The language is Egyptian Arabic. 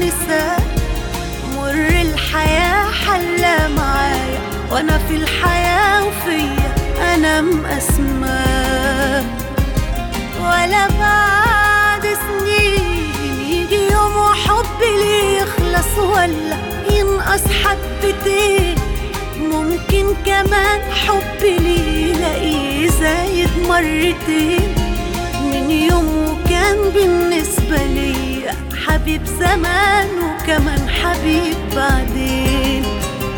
مثال مر الحياة حلى معايا وانا في الحياة وفيا انا مقسماه ولا بعد سنين يجي يوم وحبي ليه يخلص ولا ينقص حبتين ممكن كمان حبي ليه يلاقيه زايد مرتين من يوم وكان بالنسبة لي حبيب زمان وكمان حبيب بعدين